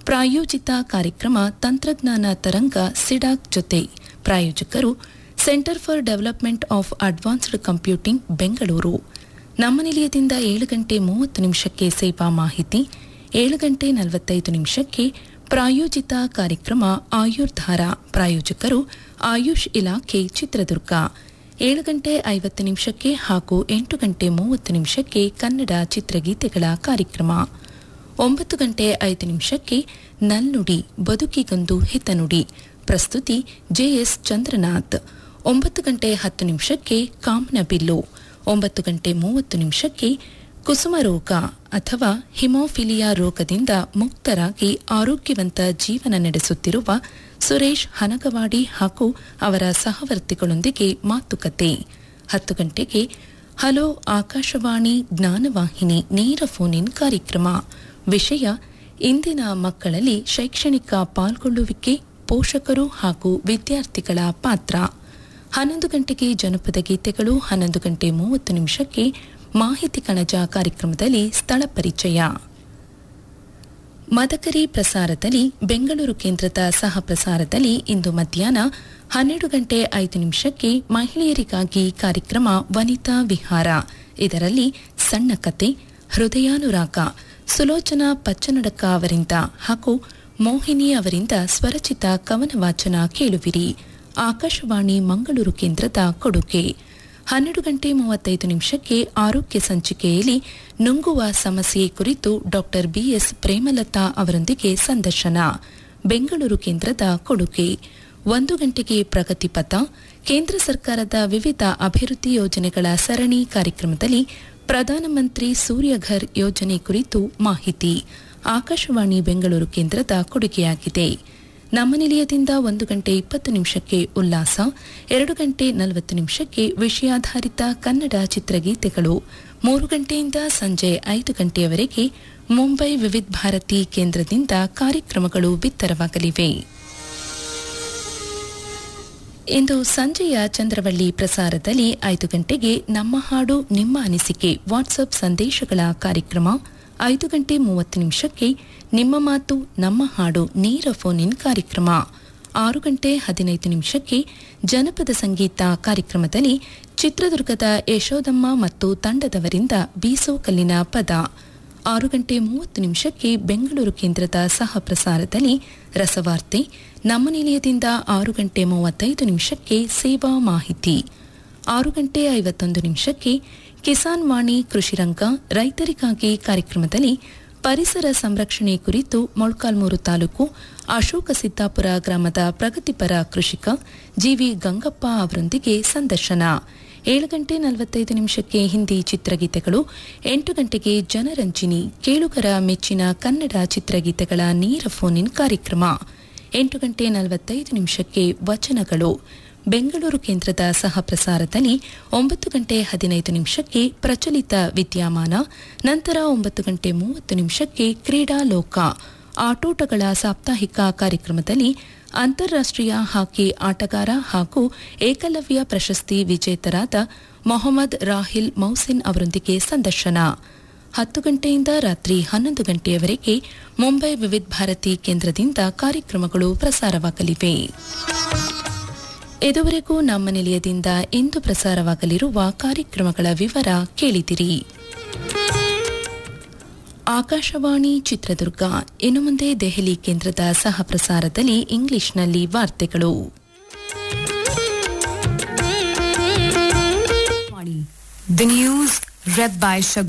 ಪ್ರಾಯೋಜಿತ ಕಾರ್ಯಕ್ರಮ ತಂತ್ರಜ್ಞಾನ ತರಂಗ ಸಿಡಾಕ್ ಜೊತೆ ಪ್ರಾಯೋಜಕರು centre for development of advanced computing Bengaluru ನಮ್ಮ ನಿಲಯದಿಂದ ಏಳು ಗಂಟೆ ಮೂವತ್ತು ನಿಮಿಷಕ್ಕೆ ಸೇವಾ ಮಾಹಿತಿ ಏಳು ಗಂಟೆ ನಲವತ್ತೈದು ನಿಮಿಷಕ್ಕೆ ಪ್ರಾಯೋಜಿತ ಕಾರ್ಯಕ್ರಮ ಆಯುರ್ಧಾರ ಪ್ರಾಯೋಜಕರು ಆಯುಷ್ ಇಲಾಖೆ ಚಿತ್ರದುರ್ಗ ಏಳು ಗಂಟೆ ಐವತ್ತು ನಿಮಿಷಕ್ಕೆ ಹಾಗೂ ಎಂಟು ಗಂಟೆ ಮೂವತ್ತು ನಿಮಿಷಕ್ಕೆ ಕನ್ನಡ ಚಿತ್ರಗೀತೆಗಳ ಕಾರ್ಯಕ್ರಮ ಒಂಬತ್ತು ಗಂಟೆ ಐದು ನಿಮಿಷಕ್ಕೆ ನಲ್ನುಡಿ ಬದುಕಿಗೊಂದು ಹಿತನುಡಿ ಪ್ರಸ್ತುತಿ ಜೆಎಸ್ ಚಂದ್ರನಾಥ್ ಒಂಬತ್ತು ಗಂಟೆ ಹತ್ತು ನಿಮಿಷಕ್ಕೆ ಕಾಮನಬಿಲ್ಲು ಒಂಬತ್ತು ಗಂಟೆ ಮೂವತ್ತು ನಿಮಿಷಕ್ಕೆ ಕುಸುಮ ರೋಗ ಅಥವಾ ಹಿಮೋಫಿಲಿಯಾ ರೋಗದಿಂದ ಮುಕ್ತರಾಗಿ ಆರೋಗ್ಯವಂತ ಜೀವನ ನಡೆಸುತ್ತಿರುವ ಸುರೇಶ್ ಹನಗವಾಡಿ ಹಾಗೂ ಅವರ ಸಹವರ್ತಿಗಳೊಂದಿಗೆ ಮಾತುಕತೆ ಹತ್ತು ಗಂಟೆಗೆ ಹಲೋ ಆಕಾಶವಾಣಿ ಜ್ಞಾನವಾಹಿನಿ ನೇರ ಫೋನ್ ಇನ್ ಕಾರ್ಯಕ್ರಮ ವಿಷಯ ಇಂದಿನ ಮಕ್ಕಳಲ್ಲಿ ಶೈಕ್ಷಣಿಕ ಪಾಲ್ಗೊಳ್ಳುವಿಕೆ ಪೋಷಕರು ಹಾಗೂ ವಿದ್ಯಾರ್ಥಿಗಳ ಪಾತ್ರ ಹನ್ನೊಂದು ಗಂಟೆಗೆ ಜನಪದ ಗೀತೆಗಳು ಹನ್ನೊಂದು ಗಂಟೆ ಮೂವತ್ತು ನಿಮಿಷಕ್ಕೆ ಮಾಹಿತಿ ಕಣಜ ಕಾರ್ಯಕ್ರಮದಲ್ಲಿ ಸ್ಥಳ ಪರಿಚಯ ಮದಕರಿ ಪ್ರಸಾರದಲ್ಲಿ ಬೆಂಗಳೂರು ಕೇಂದ್ರದ ಸಹ ಪ್ರಸಾರದಲ್ಲಿ ಇಂದು ಮಧ್ಯಾಹ್ನ ಹನ್ನೆರಡು ಗಂಟೆ ಐದು ನಿಮಿಷಕ್ಕೆ ಮಹಿಳೆಯರಿಗಾಗಿ ಕಾರ್ಯಕ್ರಮ ವನಿತಾ ವಿಹಾರ ಇದರಲ್ಲಿ ಸಣ್ಣ ಕತೆ ಹೃದಯಾನುರಾಗ ಸುಲೋಚನಾ ಪಚ್ಚನಡಕ ಅವರಿಂದ ಹಾಗೂ ಮೋಹಿನಿ ಅವರಿಂದ ಸ್ವರಚಿತ ಕವನ ವಾಚನ ಕೇಳುವಿರಿ ಆಕಾಶವಾಣಿ ಮಂಗಳೂರು ಕೇಂದ್ರದ ಕೊಡುಗೆ ಹನ್ನೆರಡು ಗಂಟೆ ಮೂವತ್ತೈದು ನಿಮಿಷಕ್ಕೆ ಆರೋಗ್ಯ ಸಂಚಿಕೆಯಲ್ಲಿ ನುಂಗುವ ಸಮಸ್ಯೆ ಕುರಿತು ಡಾಕ್ಟರ್ ಬಿಎಸ್ ಪ್ರೇಮಲತಾ ಅವರೊಂದಿಗೆ ಸಂದರ್ಶನ ಬೆಂಗಳೂರು ಕೇಂದ್ರದ ಕೊಡುಗೆ ಒಂದು ಗಂಟೆಗೆ ಪ್ರಗತಿ ಪಥ ಕೇಂದ್ರ ಸರ್ಕಾರದ ವಿವಿಧ ಅಭಿವೃದ್ಧಿ ಯೋಜನೆಗಳ ಸರಣಿ ಕಾರ್ಯಕ್ರಮದಲ್ಲಿ ಪ್ರಧಾನಮಂತ್ರಿ ಸೂರ್ಯಘರ್ ಯೋಜನೆ ಕುರಿತು ಮಾಹಿತಿ ಆಕಾಶವಾಣಿ ಬೆಂಗಳೂರು ಕೇಂದ್ರದ ಕೊಡುಗೆಯಾಗಿದೆ ನಮ್ಮ ನಿಲಯದಿಂದ ಒಂದು ಗಂಟೆ ಇಪ್ಪತ್ತು ನಿಮಿಷಕ್ಕೆ ಉಲ್ಲಾಸ ಎರಡು ಗಂಟೆ ನಲವತ್ತು ನಿಮಿಷಕ್ಕೆ ವಿಷಯಾಧಾರಿತ ಕನ್ನಡ ಚಿತ್ರಗೀತೆಗಳು ಮೂರು ಗಂಟೆಯಿಂದ ಸಂಜೆ ಐದು ಗಂಟೆಯವರೆಗೆ ಮುಂಬೈ ವಿವಿಧ ಭಾರತಿ ಕೇಂದ್ರದಿಂದ ಕಾರ್ಯಕ್ರಮಗಳು ಬಿತ್ತರವಾಗಲಿವೆ ಇಂದು ಸಂಜೆಯ ಚಂದ್ರವಳ್ಳಿ ಪ್ರಸಾರದಲ್ಲಿ ಐದು ಗಂಟೆಗೆ ನಮ್ಮ ಹಾಡು ನಿಮ್ಮ ಅನಿಸಿಕೆ ವಾಟ್ಸಪ್ ಸಂದೇಶಗಳ ಕಾರ್ಯಕ್ರಮ ಐದು ಗಂಟೆ ಮೂವತ್ತು ನಿಮಿಷಕ್ಕೆ ನಿಮ್ಮ ಮಾತು ನಮ್ಮ ಹಾಡು ನೇರ ಫೋನ್ ಇನ್ ಕಾರ್ಯಕ್ರಮ ಆರು ಗಂಟೆ ಹದಿನೈದು ನಿಮಿಷಕ್ಕೆ ಜನಪದ ಸಂಗೀತ ಕಾರ್ಯಕ್ರಮದಲ್ಲಿ ಚಿತ್ರದುರ್ಗದ ಯಶೋದಮ್ಮ ಮತ್ತು ತಂಡದವರಿಂದ ಬೀಸೋ ಕಲ್ಲಿನ ಪದ ಆರು ಗಂಟೆ ಮೂವತ್ತು ನಿಮಿಷಕ್ಕೆ ಬೆಂಗಳೂರು ಕೇಂದ್ರದ ಸಹ ಪ್ರಸಾರದಲ್ಲಿ ರಸವಾರ್ತೆ ನಮ್ಮ ನಿಲಯದಿಂದ ಆರು ಗಂಟೆ ಮೂವತ್ತೈದು ನಿಮಿಷಕ್ಕೆ ಸೇವಾ ಮಾಹಿತಿ ಆರು ಗಂಟೆ ಐವತ್ತೊಂದು ನಿಮಿಷಕ್ಕೆ ಕಿಸಾನ್ ವಾಣಿ ಕೃಷಿರಂಗ ರೈತರಿಗಾಗಿ ಕಾರ್ಯಕ್ರಮದಲ್ಲಿ ಪರಿಸರ ಸಂರಕ್ಷಣೆ ಕುರಿತು ಮೊಳಕಾಲ್ಮೂರು ತಾಲೂಕು ಅಶೋಕ ಸಿದ್ದಾಪುರ ಗ್ರಾಮದ ಪ್ರಗತಿಪರ ಕೃಷಿಕ ಜಿವಿ ಗಂಗಪ್ಪ ಅವರೊಂದಿಗೆ ಸಂದರ್ಶನ ಏಳು ಗಂಟೆ ನಲವತ್ತೈದು ನಿಮಿಷಕ್ಕೆ ಹಿಂದಿ ಚಿತ್ರಗೀತೆಗಳು ಎಂಟು ಗಂಟೆಗೆ ಜನರಂಜಿನಿ ಕೇಳುಗರ ಮೆಚ್ಚಿನ ಕನ್ನಡ ಚಿತ್ರಗೀತೆಗಳ ನೇರ ಫೋನ್ ಇನ್ ಕಾರ್ಯಕ್ರಮ ಎಂಟು ಗಂಟೆ ನಲವತ್ತೈದು ನಿಮಿಷಕ್ಕೆ ವಚನಗಳು ಬೆಂಗಳೂರು ಕೇಂದ್ರದ ಸಹ ಪ್ರಸಾರದಲ್ಲಿ ಒಂಬತ್ತು ಗಂಟೆ ಹದಿನೈದು ನಿಮಿಷಕ್ಕೆ ಪ್ರಚಲಿತ ವಿದ್ಯಮಾನ ನಂತರ ಒಂಬತ್ತು ಗಂಟೆ ಮೂವತ್ತು ನಿಮಿಷಕ್ಕೆ ಕ್ರೀಡಾ ಲೋಕ ಆಟೋಟಗಳ ಸಾಪ್ತಾಹಿಕ ಕಾರ್ಯಕ್ರಮದಲ್ಲಿ ಅಂತಾರಾಷ್ಟ್ರೀಯ ಹಾಕಿ ಆಟಗಾರ ಹಾಗೂ ಏಕಲವ್ಯ ಪ್ರಶಸ್ತಿ ವಿಜೇತರಾದ ಮೊಹಮ್ಮದ್ ರಾಹಿಲ್ ಮೌಸಿನ್ ಅವರೊಂದಿಗೆ ಸಂದರ್ಶನ ಹತ್ತು ಗಂಟೆಯಿಂದ ರಾತ್ರಿ ಹನ್ನೊಂದು ಗಂಟೆಯವರೆಗೆ ಮುಂಬೈ ವಿವಿಧ ಭಾರತಿ ಕೇಂದ್ರದಿಂದ ಕಾರ್ಯಕ್ರಮಗಳು ಪ್ರಸಾರವಾಗಲಿವೆ ಇದುವರೆಗೂ ನಮ್ಮ ನಿಲಯದಿಂದ ಇಂದು ಪ್ರಸಾರವಾಗಲಿರುವ ಕಾರ್ಯಕ್ರಮಗಳ ವಿವರ ಕೇಳಿದಿರಿ ಆಕಾಶವಾಣಿ ಚಿತ್ರದುರ್ಗ ಇನ್ನು ಮುಂದೆ ದೆಹಲಿ ಕೇಂದ್ರದ ಸಹ ಪ್ರಸಾರದಲ್ಲಿ ಇಂಗ್ಲಿಷ್ನಲ್ಲಿ ವಾರ್ತೆಗಳು The news read by Shagun.